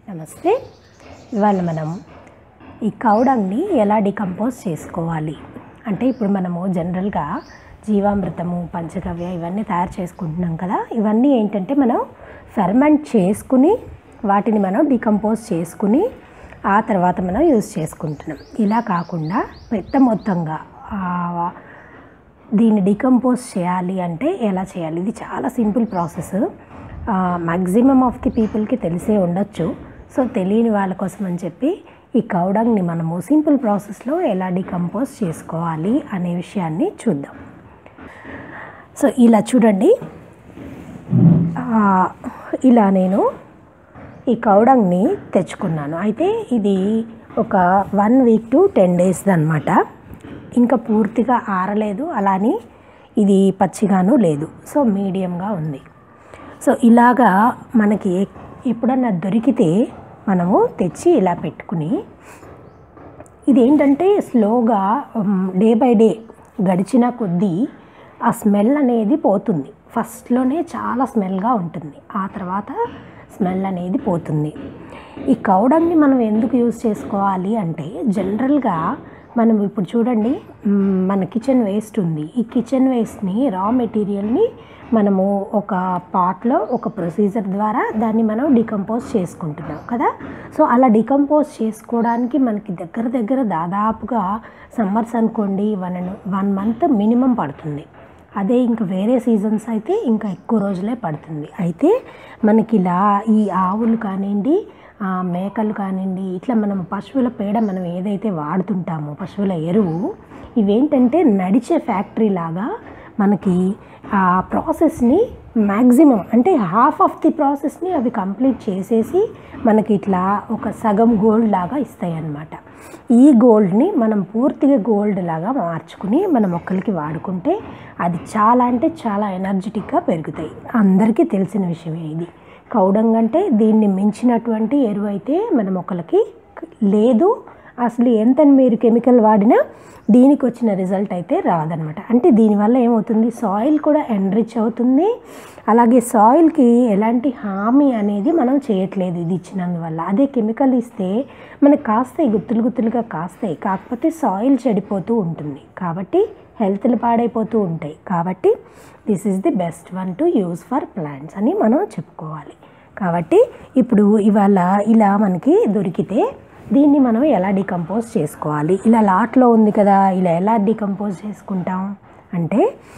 నమస్తే ఇవాళ మనం ఈ కౌడంని ఎలా డికంపోజ్ చేసుకోవాలి అంటే ఇప్పుడు మనము జనరల్గా జీవామృతము పంచగవ్య ఇవన్నీ తయారు చేసుకుంటున్నాం కదా ఇవన్నీ ఏంటంటే మనం ఫెర్మెంట్ చేసుకుని వాటిని మనం డికంపోజ్ చేసుకుని ఆ తర్వాత మనం యూజ్ చేసుకుంటున్నాం ఇలా కాకుండా పెద్ద మొత్తంగా ఆ, దీన్ని డికంపోజ్ చేయాలి అంటే ఎలా చేయాలి ఇది చాలా simple process maximum of the పీపుల్కి తెలిసే ఉండొచ్చు సో తెలియని వాళ్ళ కోసం అని చెప్పి ఈ కౌడంగ్ని మనము సింపుల్ ప్రాసెస్లో ఎలా డికంపోజ్ చేసుకోవాలి అనే విషయాన్ని చూద్దాం సో ఇలా చూడండి ఆ, ఇలా నేను ఈ కౌడంగ్ని తెచ్చుకున్నాను అయితే ఇది ఒక one week to ten days అనమాట ఇంకా పూర్తిగా ఆరలేదు అలాని ఇది పచ్చిగాను లేదు సో మీడియంగా ఉంది సో ఇలాగా మనకి ఎప్పుడన్నా దొరికితే మనము తెచ్చి ఇలా పెట్టుకుని ఇది ఏంటంటే స్లోగా డే బై డే గడిచిన కొద్దీ ఆ స్మెల్ అనేది పోతుంది ఫస్ట్లోనే చాలా స్మెల్గా ఉంటుంది ఆ తర్వాత స్మెల్ అనేది పోతుంది ఈ కౌడంని మనం ఎందుకు యూజ్ చేసుకోవాలి అంటే జనరల్గా మనం ఇప్పుడు చూడండి మ్, మన కిచెన్ వేస్ట్ ఉంది ఈ కిచెన్ వేస్ట్ని రా మెటీరియల్ని మనము ఒక పాట్లో ఒక ప్రొసీజర్ ద్వారా దాన్ని మనం డికంపోజ్ చేసుకుంటున్నాం కదా సో అలా డికంపోజ్ చేసుకోవడానికి మనకి దగ్గర దగ్గర దాదాపుగా సమ్మర్స్ అనుకోండి వన్ వన్ మంత్ మినిమం పడుతుంది అదే ఇంకా వేరే సీజన్స్ అయితే ఇంకా ఎక్కువ రోజులే పడుతుంది అయితే మనకి ఇలా ఈ ఆవులు కానివ్వండి ఆ, మేకలు కానివ్వండి ఇట్లా మనం పశువుల పేడ మనం ఏదైతే వాడుతుంటామో పశువుల ఎరువు ఇవేంటంటే నడిచే ఫ్యాక్టరీ లాగా మనకి ఆ ప్రాసెస్ని మ్యాక్సిమం అంటే హాఫ్ ఆఫ్ ది ప్రాసెస్ని అవి కంప్లీట్ చేసేసి మనకి ఇట్లా ఒక సగం గోల్డ్ లాగా ఇస్తాయి అన్నమాట ఈ గోల్డ్ని మనం పూర్తిగా గోల్డ్ లాగా మార్చుకుని మన మొక్కలకి వాడుకుంటే అది చాలా అంటే చాలా ఎనర్జెటిక్గా పెరుగుతాయి అందరికీ తెలిసిన విషయమే ఇది కౌడంగ్ అంటే దీన్ని మించినటువంటి ఎరువు అయితే మన మొక్కలకి లేదు అసలు ఎంత మీరు కెమికల్ వాడినా దీనికి వచ్చిన రిజల్ట్ అయితే రాదనమాట అంటే దీనివల్ల ఏమవుతుంది సాయిల్ కూడా ఎన్రిచ్ అవుతుంది అలాగే సాయిల్కి ఎలాంటి హామీ అనేది మనం చేయట్లేదు ఇది ఇచ్చినందువల్ల అదే కెమికల్ ఇస్తే మనకు కాస్తాయి గుత్తులు గుత్తులుగా కాస్తాయి కాకపోతే సాయిల్ చెడిపోతూ ఉంటుంది కాబట్టి హెల్త్లు పాడైపోతూ ఉంటాయి కాబట్టి this is the best one to use for plants అని మనం చెప్పుకోవాలి కాబట్టి ఇప్పుడు ఇవాళ ఇలా మనకి దొరికితే దీన్ని మనం ఎలా డికంపోజ్ చేసుకోవాలి ఇలా లాట్లో ఉంది కదా ఇలా ఎలా డికంపోజ్ చేసుకుంటాం అంటే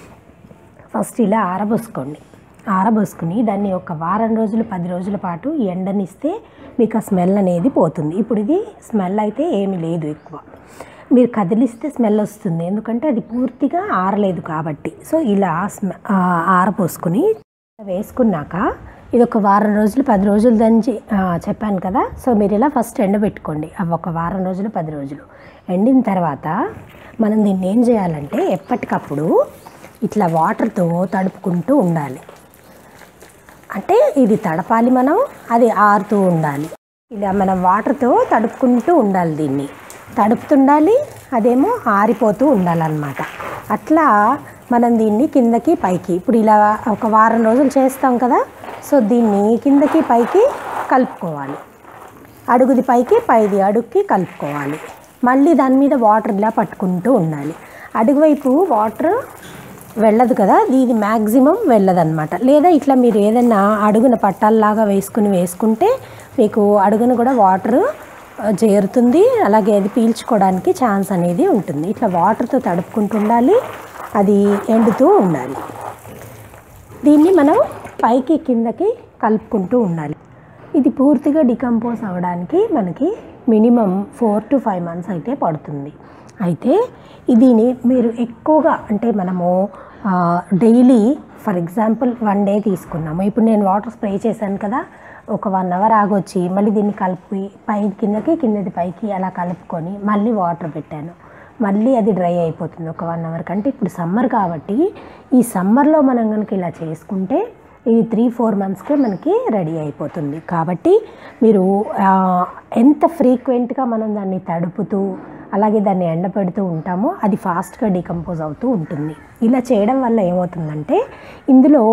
ఫస్ట్ ఇలా ఆరబోసుకోండి ఆరబోసుకుని దాన్ని ఒక వారం రోజులు పది రోజుల పాటు ఎండనిస్తే మీకు ఆ స్మెల్ అనేది పోతుంది ఇప్పుడు ఇది స్మెల్ అయితే ఏమీ లేదు ఎక్కువ మీరు కదిలిస్తే స్మెల్ వస్తుంది ఎందుకంటే అది పూర్తిగా ఆరలేదు కాబట్టి సో ఇలా స్మె ఆ, ఆరపోసుకుని వేసుకున్నాక ఇది ఒక వారం రోజులు పది రోజులు దంచి ఆ, చెప్పాను కదా సో మీరు ఇలా ఫస్ట్ ఎండబెట్టుకోండి అవి ఒక వారం రోజులు పది రోజులు ఎండిన తర్వాత మనం దీన్ని ఏం చేయాలంటే ఎప్పటికప్పుడు ఇట్లా వాటర్తో తడుపుకుంటూ ఉండాలి అంటే ఇది తడపాలి మనం అది ఆరుతూ ఉండాలి ఇలా మనం వాటర్తో తడుపుకుంటూ ఉండాలి దీన్ని తడుపుతుండాలి అదేమో ఆరిపోతూ ఉండాలన్నమాట అట్లా మనం దీన్ని కిందకి పైకి ఇప్పుడు ఇలా ఒక వారం రోజులు చేస్తాం కదా సో దీన్ని కిందకి పైకి కలుపుకోవాలి అడుగుది పైకి పైది అడుగుకి కలుపుకోవాలి మళ్ళీ దాని మీద వాటర్ ఇలా పట్టుకుంటూ ఉండాలి అడుగు వైపు వాటర్ వెళ్ళదు కదా ఇది మ్యాక్సిమం వెళ్ళదన్నమాట లేదా ఇట్లా మీరు ఏదైనా అడుగున పట్టాల్లాగా వేసుకుని వేసుకుంటే మీకు అడుగున కూడా వాటర్ చేరుతుంది అలాగే అది పీల్చుకోవడానికి ఛాన్స్ అనేది ఉంటుంది ఇట్లా వాటర్తో తడుపుకుంటూ ఉండాలి అది ఎండుతూ ఉండాలి దీన్ని మనం పైకి కిందకి కలుపుకుంటూ ఉండాలి ఇది పూర్తిగా డికంపోజ్ అవ్వడానికి మనకి minimum four to five months అయితే పడుతుంది అయితే దీని మీరు ఎక్కువగా అంటే మనము daily for example one day తీసుకున్నాము ఇప్పుడు నేను వాటర్ స్ప్రే చేశాను కదా ఒక వన్ అవర్ ఆగొచ్చి మళ్ళీ దీన్ని కలిపి పై కిందకి కిందది పైకి అలా కలుపుకొని మళ్ళీ వాటర్ పెట్టాను మళ్ళీ అది డ్రై అయిపోతుంది ఒక వన్ అవర్ కంటే ఇప్పుడు సమ్మర్ కాబట్టి ఈ సమ్మర్లో మనం కనుక ఇలా చేసుకుంటే ఇది త్రీ ఫోర్ మంత్స్కే మనకి రెడీ అయిపోతుంది కాబట్టి మీరు ఆ, ఎంత ఫ్రీక్వెంట్గా మనం దాన్ని తడుపుతూ అలాగే దాన్ని ఎండపెడుతూ ఉంటామో అది ఫాస్ట్గా డికంపోజ్ అవుతూ ఉంటుంది ఇలా చేయడం వల్ల ఏమవుతుందంటే ఇందులో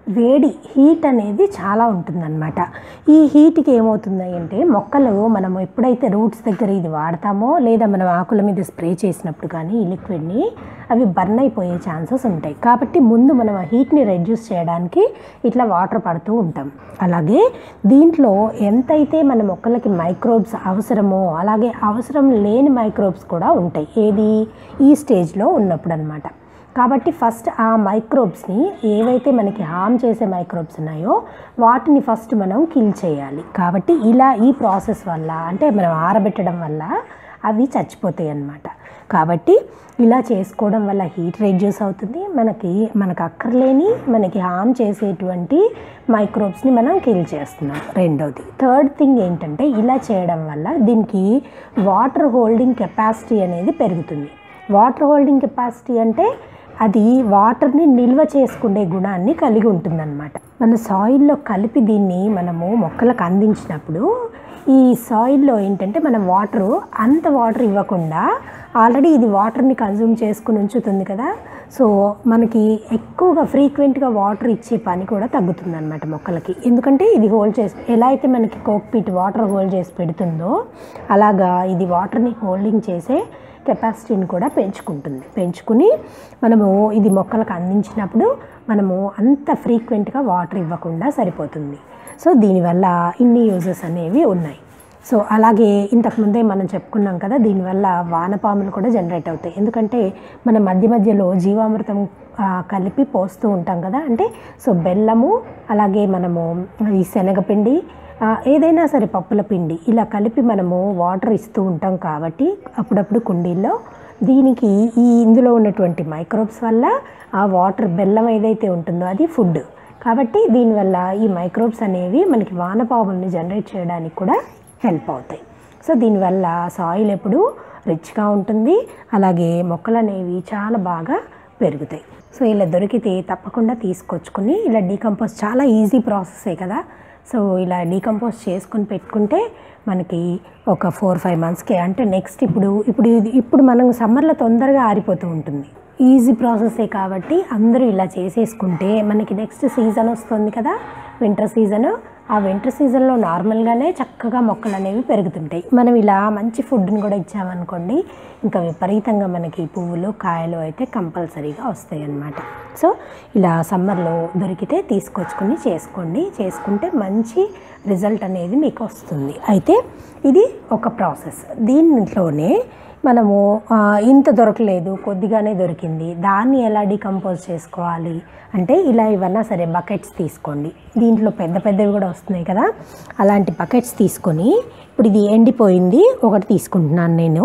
వేడి హీట్ అనేది చాలా ఉంటుందన్నమాట ఈ హీట్కి ఏమవుతుంది అంటే మొక్కలు మనం ఎప్పుడైతే రూట్స్ దగ్గర ఇది వాడతామో లేదా మనం ఆకుల మీద స్ప్రే చేసినప్పుడు కానీ ఈ లిక్విడ్ని అవి బర్న్ అయిపోయే ఛాన్సెస్ ఉంటాయి కాబట్టి ముందు మనం ఆ హీట్ని రెడ్యూస్ చేయడానికి ఇట్లా వాటర్ పడుతూ ఉంటాం అలాగే దీంట్లో ఎంతైతే మన మొక్కలకి మైక్రోబ్స్ అవసరమో అలాగే అవసరం లేని మైక్రోబ్స్ కూడా ఉంటాయి ఏది ఈ స్టేజ్లో ఉన్నప్పుడు అనమాట కాబట్టి ఫస్ట్ ఆ మైక్రోబ్స్ని ఏవైతే మనకి హామ్ చేసే మైక్రోబ్స్ ఉన్నాయో వాటిని ఫస్ట్ మనం కిల్ చేయాలి కాబట్టి ఇలా ఈ ప్రాసెస్ వల్ల అంటే మనం ఆరబెట్టడం వల్ల అవి చచ్చిపోతాయి అన్నమాట కాబట్టి ఇలా చేసుకోవడం వల్ల హీట్ రెడ్యూస్ అవుతుంది మనకి మనకు అక్కర్లేని మనకి హామ్ చేసేటువంటి మైక్రోబ్స్ని మనం కిల్ చేస్తున్నాం రెండోది థర్డ్ థింగ్ ఏంటంటే ఇలా చేయడం వల్ల దీనికి వాటర్ హోల్డింగ్ కెపాసిటీ అనేది పెరుగుతుంది వాటర్ హోల్డింగ్ కెపాసిటీ అంటే అది వాటర్ని నిల్వ చేసుకునే గుణాన్ని కలిగి ఉంటుందన్నమాట మన సాయిల్లో కలిపి దీన్ని మనము మొక్కలకు అందించినప్పుడు ఈ సాయిల్లో ఏంటంటే మనం వాటరు అంత వాటర్ ఇవ్వకుండా ఆల్రెడీ ఇది వాటర్ని కన్జ్యూమ్ చేసుకుని ఉంచుతుంది కదా సో మనకి ఎక్కువగా ఫ్రీక్వెంట్గా వాటర్ ఇచ్చే పని కూడా తగ్గుతుంది అనమాట మొక్కలకి ఎందుకంటే ఇది హోల్డ్ చేసి ఎలా అయితే మనకి కోక్పీట్ వాటర్ హోల్డ్ చేసి పెడుతుందో అలాగా ఇది వాటర్ని హోల్డింగ్ చేసే కెపాసిటీని కూడా పెంచుకుంటుంది పెంచుకుని మనము ఇది మొక్కలకు అందించినప్పుడు మనము అంత ఫ్రీక్వెంట్గా వాటర్ ఇవ్వకుండా సరిపోతుంది సో దీనివల్ల ఇన్ని యూజెస్ అనేవి ఉన్నాయి సో అలాగే ఇంతకుముందే మనం చెప్పుకున్నాం కదా దీనివల్ల వానపాములు కూడా జనరేట్ అవుతాయి ఎందుకంటే మన మధ్య మధ్యలో జీవామృతం ఆ, కలిపి పోస్తూ ఉంటాం కదా అంటే సో బెల్లము అలాగే మనము ఈ శనగపిండి ఆ, ఏదైనా సరే పప్పుల పిండి ఇలా కలిపి మనము వాటర్ ఇస్తూ ఉంటాం కాబట్టి అప్పుడప్పుడు కుండీల్లో దీనికి ఈ ఇందులో ఉన్నటువంటి మైక్రోబ్స్ వల్ల ఆ వాటర్ బెల్లం ఏదైతే ఉంటుందో అది ఫుడ్ కాబట్టి దీనివల్ల ఈ మైక్రోబ్స్ అనేవి మనకి వానపాముల్ని జనరేట్ చేయడానికి కూడా హెల్ప్ అవుతాయి సో దీనివల్ల సాయిల్ ఎప్పుడు రిచ్గా ఉంటుంది అలాగే మొక్కలు అనేవి చాలా బాగా పెరుగుతాయి సో ఇలా దొరికితే తప్పకుండా తీసుకొచ్చుకుని ఇలా డీకంపోజ్ చాలా ఈజీ ప్రాసెసే కదా సో ఇలా డీకంపోజ్ చేసుకుని పెట్టుకుంటే మనకి ఒక ఫోర్ ఫైవ్ మంత్స్కి అంటే నెక్స్ట్ ఇప్పుడు ఇప్పుడు ఇది ఇప్పుడు మనం సమ్మర్లో తొందరగా ఆరిపోతూ ఉంటుంది ఈజీ ప్రాసెసే కాబట్టి అందరూ ఇలా చేసేసుకుంటే మనకి నెక్స్ట్ సీజన్ వస్తుంది కదా వింటర్ సీజన్ ఆ వింటర్ సీజన్లో నార్మల్గానే చక్కగా మొక్కలు అనేవి పెరుగుతుంటాయి మనం ఇలా మంచి ఫుడ్ని కూడా ఇచ్చామనుకోండి ఇంకా విపరీతంగా మనకి పువ్వులు కాయలు అయితే కంపల్సరీగా వస్తాయి అన్నమాట సో ఇలా సమ్మర్లో దొరికితే తీసుకొచ్చుకొని చేసుకోండి చేసుకుంటే మంచి రిజల్ట్ అనేది మీకు వస్తుంది అయితే ఇది ఒక ప్రాసెస్ దీంట్లోనే మనము ఆ, ఇంత దొరకలేదు కొద్దిగానే దొరికింది దాన్ని ఎలా డికంపోజ్ చేసుకోవాలి అంటే ఇలా ఇవన్నా సరే బకెట్స్ తీసుకోండి దీంట్లో పెద్ద పెద్దవి కూడా వస్తున్నాయి కదా అలాంటి బకెట్స్ తీసుకొని ఇప్పుడు ఇది ఎండిపోయింది ఒకటి తీసుకుంటున్నాను నేను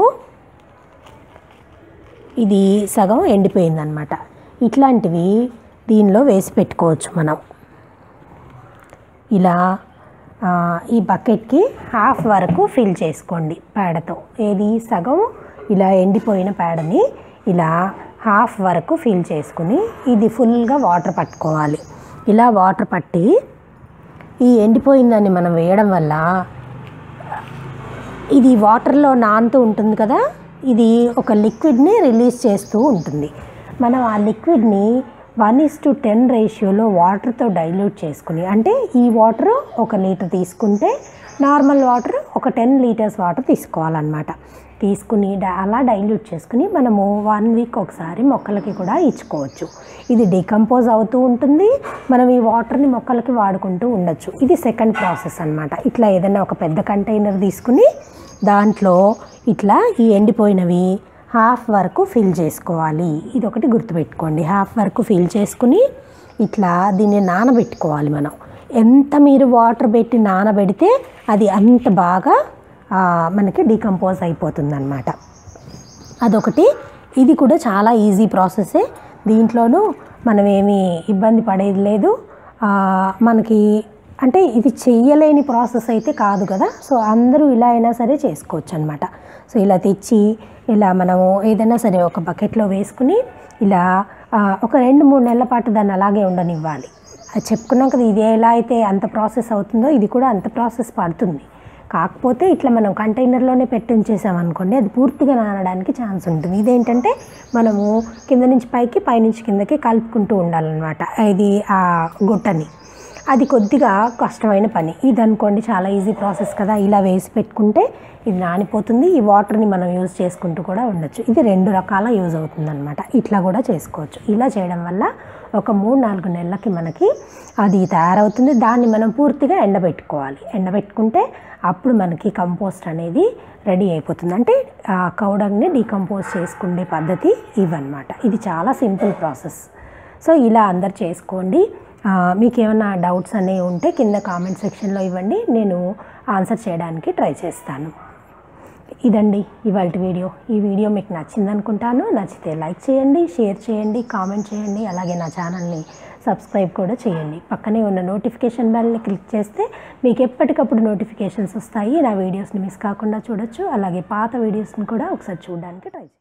ఇది సగం ఎండిపోయింది అనమాట ఇట్లాంటివి దీనిలో వేసి పెట్టుకోవచ్చు మనం ఇలా ఆ, ఈ బకెట్కి హాఫ్ వరకు ఫిల్ చేసుకోండి పేడతో ఏది సగం ఇలా ఎండిపోయిన పేడని ఇలా హాఫ్ వరకు ఫిల్ చేసుకుని ఇది ఫుల్గా వాటర్ పట్టుకోవాలి ఇలా వాటర్ పట్టి ఈ ఎండిపోయిందని మనం వేయడం వల్ల ఇది వాటర్లో నానుతూ ఉంటుంది కదా ఇది ఒక లిక్విడ్ని రిలీజ్ చేస్తూ ఉంటుంది మనం ఆ లిక్విడ్ని వన్ ఇస్ టు టెన్ రేషియోలో వాటర్తో డైల్యూట్ చేసుకుని అంటే ఈ వాటర్ ఒక లీటర్ తీసుకుంటే నార్మల్ వాటర్ ఒక టెన్ లీటర్స్ వాటర్ తీసుకోవాలన్నమాట తీసుకుని డ- అలా డైల్యూట్ చేసుకుని మనము వన్ వీక్ ఒకసారి మొక్కలకి కూడా ఇచ్చుకోవచ్చు ఇది డికంపోజ్ అవుతూ ఉంటుంది మనం ఈ వాటర్ని మొక్కలకి వాడుకుంటూ ఉండొచ్చు ఇది సెకండ్ ప్రాసెస్ అన్నమాట ఇట్లా ఏదైనా ఒక పెద్ద కంటైనర్ తీసుకుని దాంట్లో ఇట్లా ఈ ఎండిపోయినవి హాఫ్ వరకు ఫిల్ చేసుకోవాలి ఇది ఒకటి గుర్తుపెట్టుకోండి హాఫ్ వరకు ఫిల్ చేసుకుని ఇట్లా దీన్ని నానబెట్టుకోవాలి మనం ఎంత మీరు వాటర్ పెట్టి నానబెడితే అది అంత బాగా ఆ, మనకి డీకంపోజ్ అయిపోతుంది అనమాట అదొకటి ఇది కూడా చాలా ఈజీ ప్రాసెసే దీంట్లోనూ మనం ఏమీ ఇబ్బంది పడేది లేదు ఆ, మనకి అంటే ఇది చెయ్యలేని ప్రాసెస్ అయితే కాదు కదా సో అందరూ ఇలా అయినా సరే చేసుకోవచ్చు అనమాట సో ఇలా తెచ్చి ఇలా మనము ఏదైనా సరే ఒక బకెట్లో వేసుకుని ఇలా ఆ, ఒక రెండు మూడు నెలల పాటు దాన్ని అలాగే ఉండనివ్వాలి అది చెప్పుకున్నాం కదా ఇది ఎలా అయితే అంత ప్రాసెస్ అవుతుందో ఇది కూడా అంత ప్రాసెస్ పడుతుంది కాకపోతే ఇట్లా మనం కంటైనర్లోనే పెట్టి ఉంచేసామనుకోండి అది పూర్తిగా నానడానికి ఛాన్స్ ఉంటుంది ఇదేంటంటే మనము కింద నుంచి పైకి పైనుంచి కిందకి కలుపుకుంటూ ఉండాలన్నమాట ఇది ఆ గుట్టని అది కొద్దిగా కష్టమైన పని ఇది అనుకోండి చాలా ఈజీ ప్రాసెస్ కదా ఇలా వేసి పెట్టుకుంటే ఇది నానిపోతుంది ఈ వాటర్ని మనం యూజ్ చేసుకుంటూ కూడా ఉండొచ్చు ఇది రెండు రకాల యూజ్ అవుతుందన్నమాట ఇట్లా కూడా చేసుకోవచ్చు ఇలా చేయడం వల్ల ఒక మూడు నాలుగు నెలలకి మనకి అది తయారవుతుంది దాన్ని మనం పూర్తిగా ఎండబెట్టుకోవాలి ఎండబెట్టుకుంటే అప్పుడు మనకి కంపోస్ట్ అనేది రెడీ అయిపోతుంది అంటే ఆ కౌడంని డీకంపోజ్ చేసుకునే పద్ధతి ఇవన్నమాట ఇది చాలా సింపుల్ ప్రాసెస్ సో ఇలా అందరు చేసుకోండి ఆ, మీకు ఏమైనా డౌట్స్ అనేవి ఉంటే కింద కామెంట్ సెక్షన్లో ఇవ్వండి నేను ఆన్సర్ చేయడానికి ట్రై చేస్తాను ఇదండి ఇవాళ వీడియో ఈ వీడియో మీకు నచ్చింది అనుకుంటాను నచ్చితే లైక్ చేయండి షేర్ చేయండి కామెంట్ చేయండి అలాగే నా ఛానల్ని సబ్స్క్రైబ్ కూడా చేయండి పక్కనే ఉన్న నోటిఫికేషన్ బెల్ని క్లిక్ చేస్తే మీకు ఎప్పటికప్పుడు నోటిఫికేషన్స్ వస్తాయి నా వీడియోస్ని మిస్ కాకుండా చూడొచ్చు అలాగే పాత వీడియోస్ని కూడా ఒకసారి చూడడానికి ట్రై చేయండి